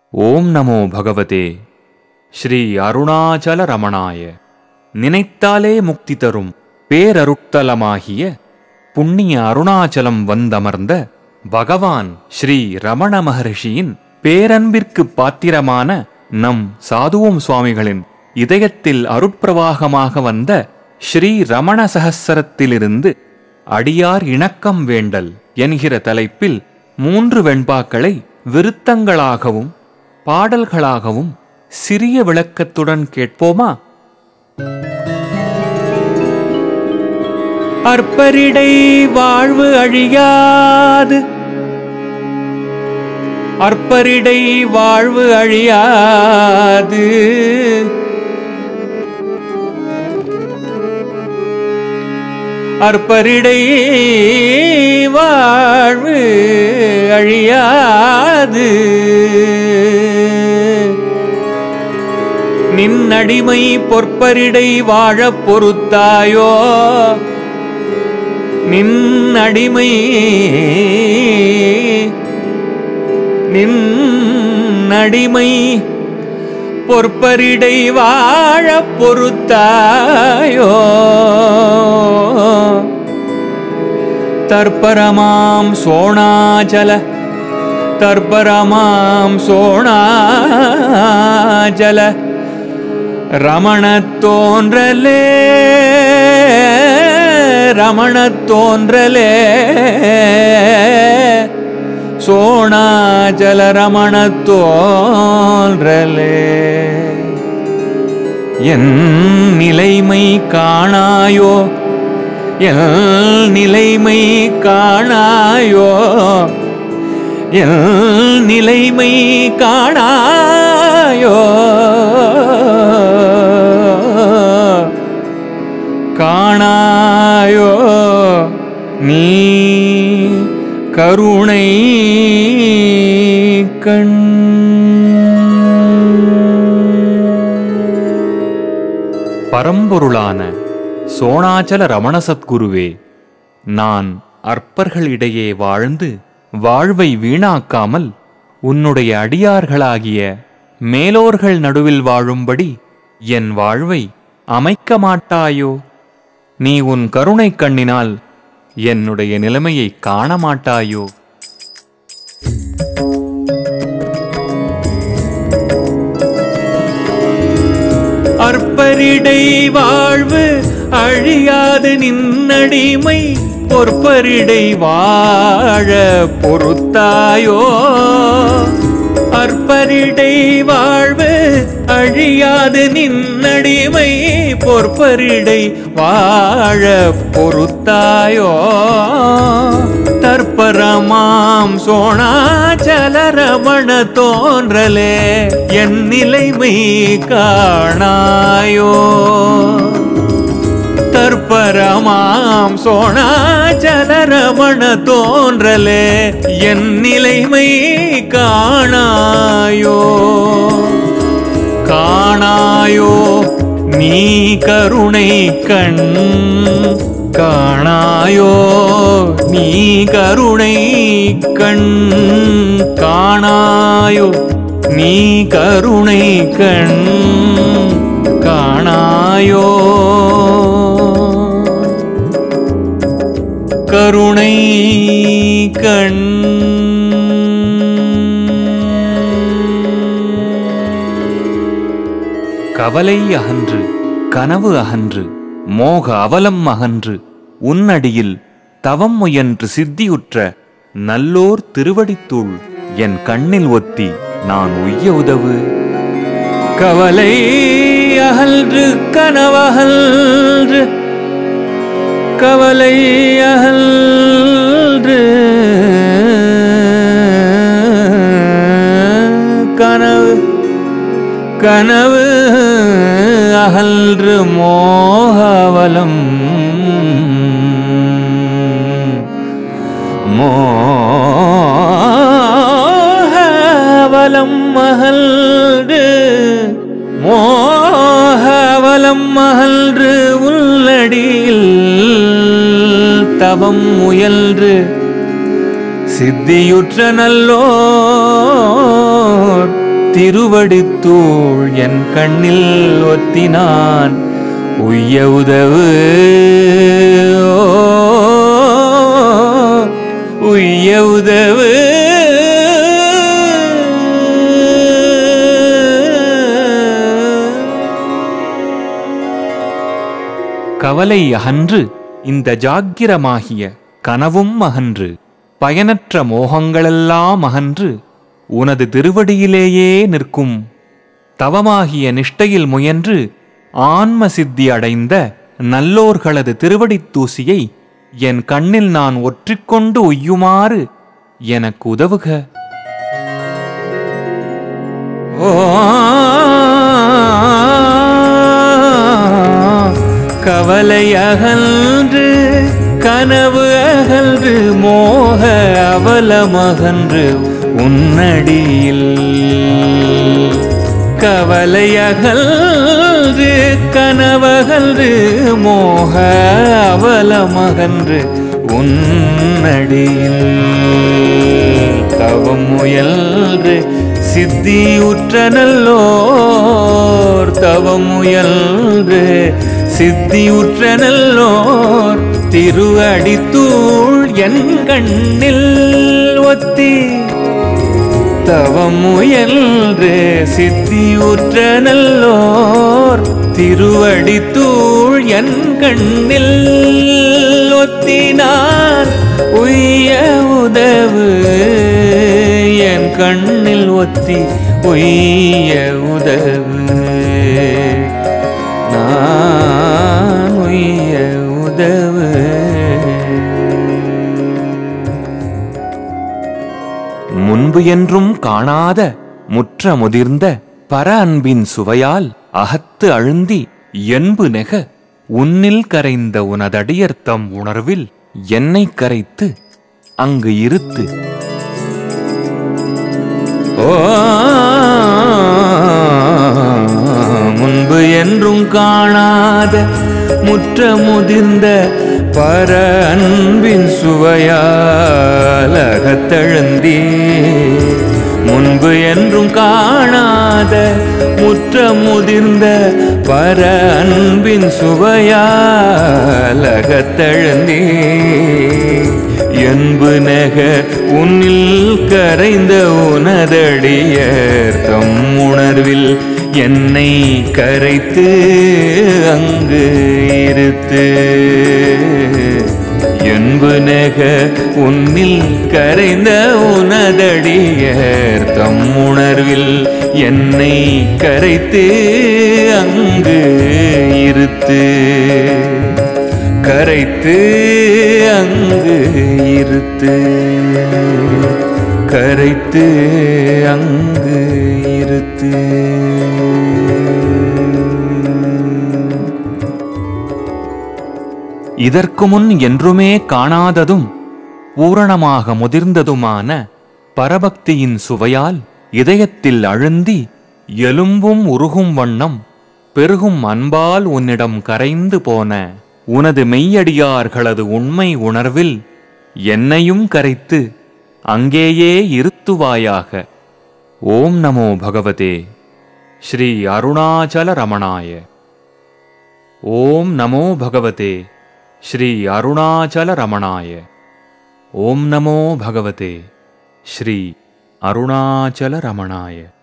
ஓம் நமோ பகவதே ஸ்ரீ அருணாச்சல ரமணாய நினைத்தாலே முக்தி தரும் பேரருட்தலமாகிய புண்ணிய அருணாச்சலம் வந்தமர்ந்த பகவான் ஸ்ரீ ரமண மகரிஷியின் பேரன்பிற்கு பாத்திரமான நம் சாதுவோம் சுவாமிகளின் இதயத்தில் அருட்பிரவாகமாக வந்த ஸ்ரீ ரமண சகஸ்ரத்திலிருந்து அடியார் இணக்கம் வேண்டல் என்கிற தலைப்பில் மூன்று வெண்பாக்களை விருத்தங்களாகவும் பாடல்களாகவும் சிறிய விளக்கத்துடன் கேட்போமா அற்பரிடை வாழ்வு அழியாது அற்பரிடை வாழ்வு அழியாது அற்பரிடை வாழ்வு அழியாது நின்னடிமை பொற்பரிடை வாழப் பொறுத்தாயோ நின்னடிமை நின்னடிமை பொற்பரிடை வாழப் பொறுத்தாயோ தற்பரமாம் சோணாச்சல தற்பரமாம் சோணாச்சல ரமணத் தோன்றலே ரமணத் தோன்றலே சோணாச்சல ரமணத் தோன்றலே என் நிலைமை காணாயோ என் நிலைமை காணாயோ என் நிலைமை காணாயோ காணாயோ நீ கருணை கண் பரம்பொருளான சோணாச்சல ரமண சத்குருவே நான் அற்பர்களிடையே வாழ்ந்து வாழ்வை வீணாக்காமல் உன்னுடைய அடியார்களாகிய மேலோர்கள் நடுவில் வாழும்படி என் வாழ்வை அமைக்க மாட்டாயோ நீ உன் கருணை கண்ணினால் என்னுடைய நிலைமையை காண மாட்டாயோ அற்பரிடை வாழ்வு அழியாது நின்னடிமை பொற்பரிடை வாழ பொறுத்தாயோ அற்பரிடை வாழ்வு அழியாது நின்னடிமை பொற்பரிடை வாழ பொறுத்தாயோ தற்பரமாம் சோணாச்சல ரமண தோன்றலே என் நிலைமை காணாயோ தற்பரமாம் சோணாச்சல ரமண தோன்றலே என் நிலைமை காணாயோ காணாயோ நீ கருணை கண் காணாயோ நீ கருணை கண் காணாயோ நீ கருணை கண் காணாயோ கருணை கண் கவலை அகன்று கனவு அகன்று மோக அவலம் அகன்று உன்னடியில் தவம் முயன்று சித்தியுற்ற நல்லோர் திருவடித்தூள் என் கண்ணில் ஒத்தி நான் உய்ய உதவு கவலை அகன்று கனவகன்று கவலை அகன்று கனவு கனவு அகன்று மோகவலம் மோகவலம் மகள்று மோகவலம் மகள்று உள்ளடியில் தவம் முயல்று சித்தியுற்ற நல்லோர் திருவடித்தூள் என் கண்ணில் ஒத்தினான் உய்ய உதவு ஓ, உய்ய உதவு கவலை அகன்று இந்த ஜாக்கிரமாகிய கனவும் அகன்று பயனற்ற மோகங்களெல்லாம் அகன்று உனது திருவடியிலேயே நிற்கும் தவமாகிய நிஷ்டையில் முயன்று ஆன்ம சித்தி அடைந்த நல்லோர்களது திருவடித் தூசியை என் கண்ணில் நான் ஒற்றிக்கொண்டு உய்யுமாறு எனக்கு உதவுக ஓ கவலை அகன்று கனவு அகன்று மோக அவலமகன்று உன்னடியில் கவலை அகன்று கனவகன்று மோக அவலமகன்று உன்னடியில் தவம் முயல்று சித்தியுற்ற நல்லோர் தவம் முயல்று சித்தியுற்ற நல்லோர் திருஅடித்தூள் என் கண்ணில் ஒத்தி தவம் முயல்று சித்தியுற்ற நல்லோர் திருவடித்தூள் என் கண்ணில் ஒத்தினான் உய்ய உதவு என் கண்ணில் ஒத்தி உய்ய உதவு நான் உய்ய உதவு முன்பு என்றும் காணாத முற்ற முதிர்ந்த பர அன்பின் சுவையால் அகத்து அழுந்தி என்பு நெக உன்னில் கரைந்த உனதடியர்த்தம் உணர்வில் என்னை கரைத்து அங்கு இருத்து ஓ முன்பு என்றும் காணாத முற்ற முதிர்ந்த பர அன்பின் சுவையால் அகத்தழுந்தி முன்பு என்றும் காணாத முற்ற முதிர்ந்த பர அன்பின் சுவையால் அகத்தழுந்தி என்பு நக உன்னில் கரைந்த உனதடியர் தம் உணர்வில் என்னை கரைத்து அங்கு இருத்து என்பு நக உன்னில் கரைந்த உனதடியர் தம் உணர்வில் என்னை கரைத்து அங்கு இருத்து கரைத்து அங்கு இருத்து கரைத்து அங்கு இருத்து இதற்கு முன் என்றுமே காணாததும் பூரணமாக முதிர்ந்ததுமான பரபக்தியின் சுவையால் இதயத்தில் அழுந்தி எலும்பும் உருகும் வண்ணம் பெருகும் அன்பால் உன்னிடம் கரைந்து போன உனது மெய்யடியார்களது உண்மை உணர்வில் என்னையும் கரைத்து அங்கேயே இருத்துவாயாக ஓம் நமோ பகவதே ஸ்ரீ அருணாச்சல ரமணாய ஓம் நமோ பகவதே ஸ்ரீ அருணாச்சல ரமணாய ஓம் நமோ பகவதே ஸ்ரீ அருணாச்சல ரமணாய